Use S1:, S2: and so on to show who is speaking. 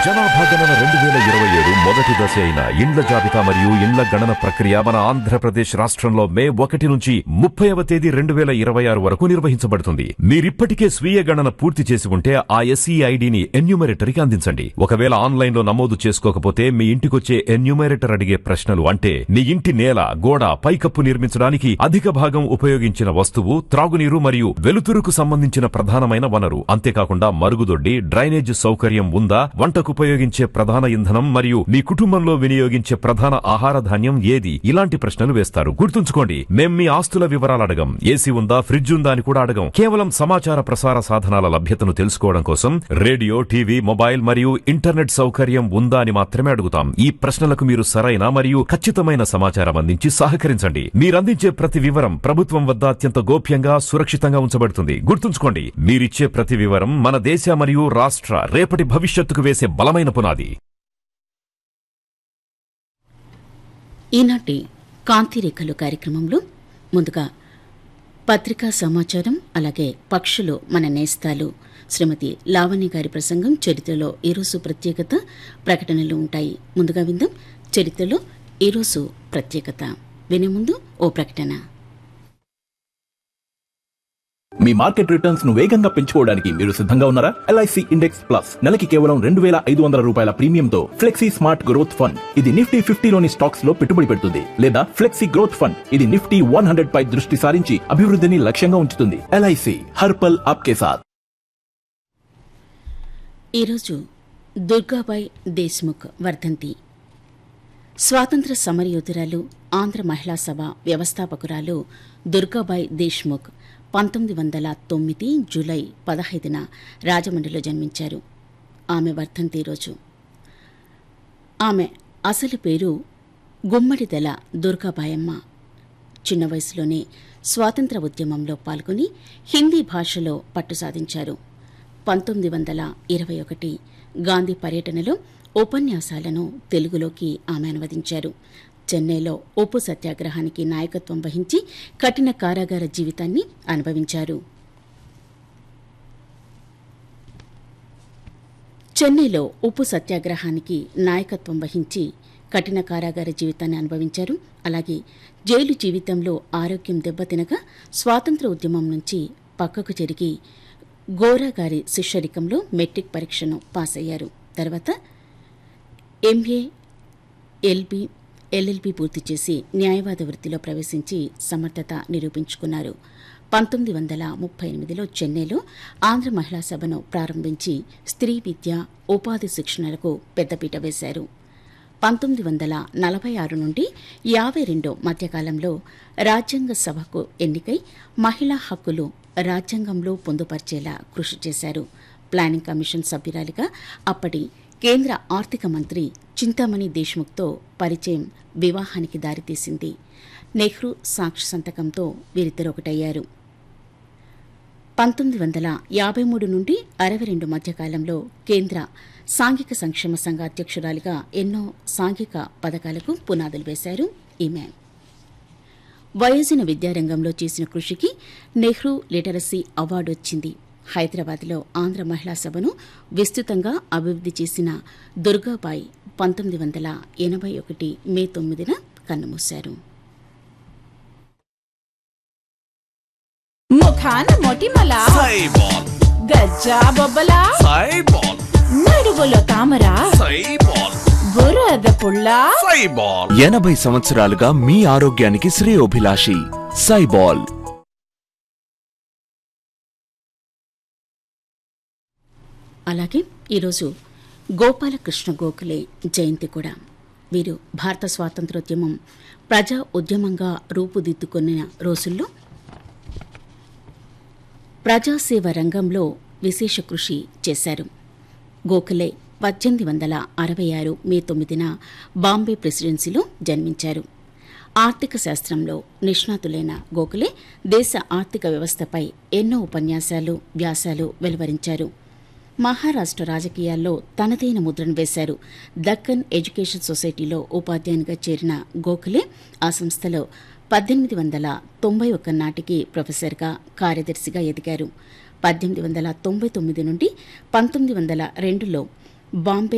S1: జనాభా గణన రెండు వేల ఇరవై ఏడు మొదటి దశ అయిన ఇండ్ల జాబితా మరియు ఇండ్ల గణన ప్రక్రియ మన ఆంధ్రప్రదేశ్ రాష్ట్రంలో మే ఒకటి నుంచి ముప్పైవ తేదీ రెండు వేల ఇరవై ఆరు వరకు నిర్వహించబడుతుంది మీరిప్పటికే స్వీయ గణన పూర్తి చేసి ఉంటే ఆ ఎస్ఈ ఐడిని ఎన్యూమరేటర్కి అందించండి ఒకవేళ ఆన్లైన్ లో నమోదు చేసుకోకపోతే మీ ఇంటికొచ్చే ఎన్యూమరేటర్ అడిగే ప్రశ్నలు అంటే నీ ఇంటి నేల గోడ పైకప్పు నిర్మించడానికి అధిక భాగం ఉపయోగించిన వస్తువు త్రాగునీరు మరియు వెలుతురుకు సంబంధించిన ప్రధానమైన వనరు అంతేకాకుండా మరుగుదొడ్డి డ్రైనేజ్ సౌకర్యం ఉందా వంటకు ఉపయోగించే ప్రధాన ఇంధనం మరియు మీ కుటుంబంలో వినియోగించే ప్రధాన ఆహార ధాన్యం ఏది ఇలాంటి ప్రశ్నలు వేస్తారు గుర్తుంచుకోండి మేం మీ ఆస్తుల వివరాలు అడగం ఏసీ ఉందా ఫ్రిడ్జ్ ఉందా అని కూడా అడగం కేవలం సమాచార ప్రసార సాధనాల లభ్యతను తెలుసుకోవడం కోసం రేడియో టీవీ మొబైల్ మరియు ఇంటర్నెట్ సౌకర్యం ఉందా అని మాత్రమే అడుగుతాం ఈ ప్రశ్నలకు మీరు సరైన మరియు ఖచ్చితమైన సమాచారం అందించి సహకరించండి మీరందించే ప్రతి వివరం ప్రభుత్వం వద్ద అత్యంత గోప్యంగా సురక్షితంగా ఉంచబడుతుంది గుర్తుంచుకోండి మీరిచ్చే ప్రతి వివరం మన దేశ మరియు రాష్ట్ర రేపటి భవిష్యత్తుకు వేసే బలమైన పునాది
S2: ఈనాటి కాంతిరేఖలు కార్యక్రమంలో ముందుగా పత్రికా సమాచారం అలాగే పక్షులు మన నేస్తాలు శ్రీమతి లావణ్య గారి ప్రసంగం చరిత్రలో ఈరోజు ప్రత్యేకత ప్రకటనలు ఉంటాయి ముందుగా విందాం చరిత్రలో ఈరోజు ప్రత్యేకత వినే ముందు ఓ ప్రకటన
S3: మీ మార్కెట్ రిటర్న్స్ ను వేగంగా పెంచుకోవడానికి మీరు సిద్ధంగా ఉన్నారా ఎల్ఐసి ఇండెక్స్ ప్లస్ నెలకి కేవలం రెండు వేల ఐదు వందల రూపాయల ప్రీమియంతో ఫ్లెక్సీ స్మార్ట్ గ్రోత్ ఫండ్ ఇది నిఫ్టీ ఫిఫ్టీలోని స్టాక్స్ లో పెట్టుబడి పెడుతుంది లేదా ఫ్లెక్సీ గ్రోత్ ఫండ్ ఇది నిఫ్టీ వన్ హండ్రెడ్ పై దృష్టి సారించి అభివృద్ధిని లక్ష్యంగా ఉంచుతుంది ఎల్ఐసి హర్పల్ ఆప్కే సాథ్
S2: ఈరోజు దుర్గాబాయ్ దేశ్ముఖ్ వర్ధంతి స్వాతంత్ర సమరయోధురాలు ఆంధ్ర మహిళా సభ వ్యవస్థాపకురాలు దుర్గాబాయ్ దేశ్ముఖ్ పంతొమ్మిది వందల తొమ్మిది జూలై పదహైదున రాజమండ్రిలో జన్మించారు ఆమె వర్ధంతి రోజు ఆమె అసలు పేరు గుమ్మడిదల దుర్గాబాయమ్మ చిన్న వయసులోనే స్వాతంత్ర ఉద్యమంలో పాల్గొని హిందీ భాషలో పట్టు సాధించారు పంతొమ్మిది వందల ఇరవై ఒకటి గాంధీ పర్యటనలో ఉపన్యాసాలను తెలుగులోకి ఆమె అనువదించారు చెన్నైలో ఉప్పు సత్యాగ్రహానికి నాయకత్వం వహించి కఠిన కారాగార జీవితాన్ని అనుభవించారు చెన్నైలో ఉప్పు సత్యాగ్రహానికి నాయకత్వం వహించి కఠిన కారాగార జీవితాన్ని అనుభవించారు అలాగే జైలు జీవితంలో ఆరోగ్యం దెబ్బతినగా స్వాతంత్ర ఉద్యమం నుంచి పక్కకు జరిగి గోరా గారి శిష్యరికంలో మెట్రిక్ పరీక్షను పాస్ అయ్యారు తర్వాత ఎంఏ ఎల్బి ఎల్ఎల్బి పూర్తి చేసి న్యాయవాద వృత్తిలో ప్రవేశించి సమర్థత నిరూపించుకున్నారు పంతొమ్మిది వందల ముప్పై ఎనిమిదిలో చెన్నైలో ఆంధ్ర మహిళా సభను ప్రారంభించి స్త్రీ విద్య ఉపాధి శిక్షణలకు పెద్దపీట వేశారు పంతొమ్మిది వందల నలభై ఆరు నుండి యాభై రెండు మధ్యకాలంలో రాజ్యాంగ సభకు ఎన్నికై మహిళా హక్కులు రాజ్యాంగంలో పొందుపరిచేలా కృషి చేశారు ప్లానింగ్ కమిషన్ సభ్యురాలిగా అప్పటి కేంద్ర ఆర్థిక మంత్రి చింతామణి దేశ్ముఖ్తో పరిచయం వివాహానికి దారితీసింది నెహ్రూ సాక్షి సంతకంతో వీరిద్దరు ఒకటయ్యారు పంతొమ్మిది వందల యాభై మూడు నుండి అరవై రెండు మధ్యకాలంలో కేంద్ర సాంఘిక సంక్షేమ సంఘ అధ్యక్షురాలిగా ఎన్నో సాంఘిక పథకాలకు పునాదులు వేశారు ఈమె వయోజన విద్యారంగంలో చేసిన కృషికి నెహ్రూ లిటరసీ అవార్డు వచ్చింది హైదరాబాద్లో ఆంధ్ర మహిళా సభను విస్తృతంగా అభివృద్ధి చేసిన దుర్గాబాయి పంతొమ్మిది వందల ఎనభై ఒకటి మే తొమ్మిదిన కన్నుమూశారు
S4: ముఖాన మొటిమల
S5: సైబాల్
S4: గజ్జా బొబ్బల
S5: సైబాల్
S4: నడుగులో తామర
S5: సైబాల్
S4: బురద పుల్ల
S5: సైబాల్
S6: ఎనభై సంవత్సరాలుగా మీ ఆరోగ్యానికి శ్రేయోభిలాషి సైబాల్
S2: అలాగే ఈరోజు గోపాలకృష్ణ గోఖలే జయంతి కూడా వీరు భారత స్వాతంత్రోద్యమం ప్రజా ఉద్యమంగా రూపుదిద్దుకున్న రోజుల్లో ప్రజాసేవ రంగంలో విశేష కృషి చేశారు గోఖలే పద్దెనిమిది వందల అరవై ఆరు మే తొమ్మిదిన బాంబే ప్రెసిడెన్సీలో జన్మించారు ఆర్థిక శాస్త్రంలో నిష్ణాతులైన గోఖలే దేశ ఆర్థిక వ్యవస్థపై ఎన్నో ఉపన్యాసాలు వ్యాసాలు వెలువరించారు మహారాష్ట్ర రాజకీయాల్లో తనదైన ముద్రను వేశారు దక్కన్ ఎడ్యుకేషన్ సొసైటీలో ఉపాధ్యాయునిగా చేరిన గోఖలే ఆ సంస్థలో పద్దెనిమిది వందల తొంభై ఒక్క నాటికి ప్రొఫెసర్గా కార్యదర్శిగా ఎదిగారు పద్దెనిమిది వందల తొంభై తొమ్మిది నుండి పంతొమ్మిది వందల రెండులో బాంబే